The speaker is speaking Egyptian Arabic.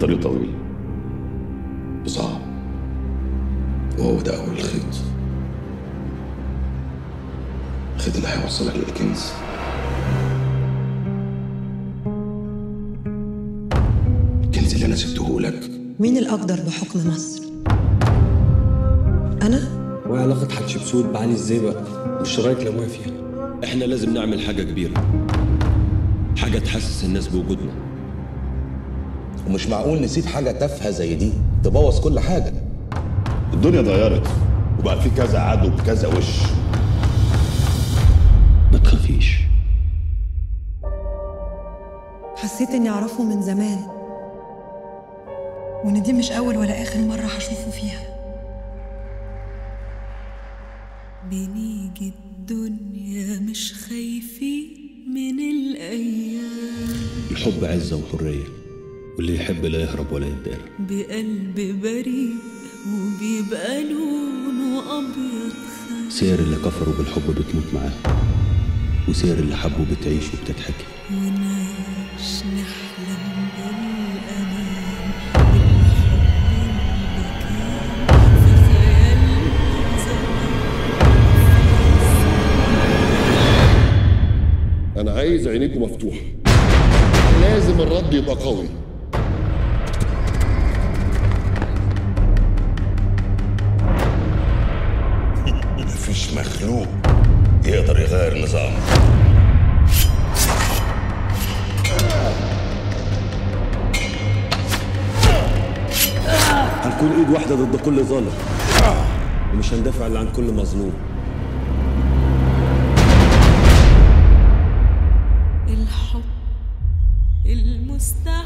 الطريق طويل وصعب وهو ده أول خيط الخيط اللي هيوصلك للكنز الكنز اللي أنا سبته لك مين الأقدر بحكم مصر؟ أنا؟ وعلاقة حتشبسوت بعلي الزيبق والشرايط اللي ابويا فيها احنا لازم نعمل حاجة كبيرة حاجة تحسس الناس بوجودنا ومش معقول نسيب حاجة تافهة زي دي تبوظ كل حاجة الدنيا اتغيرت وبقى في كذا عدو بكذا وش ما تخافيش حسيت إني أعرفه من زمان وإن دي مش أول ولا آخر مرة هشوفه فيها بنيجي الدنيا مش خايفين من الأيام الحب عزة وحرية واللي يحب لا يهرب ولا يتدار بقلب بريء وبيبقى لونه أبيض خام سير اللي كفروا بالحب بتموت معاه وسير اللي حبوا بتعيش وبتضحكي ونعيش نحلم بالأمان والحب اللي كان في خيالنا زمان انا عايز عينيكم مفتوحه لازم الرد يبقى قوي مفيش مخلوق يقدر يغير النظام هنكون ايد واحدة ضد كل ظالم ومش هندافع الا عن كل مظلوم الحب المستحيل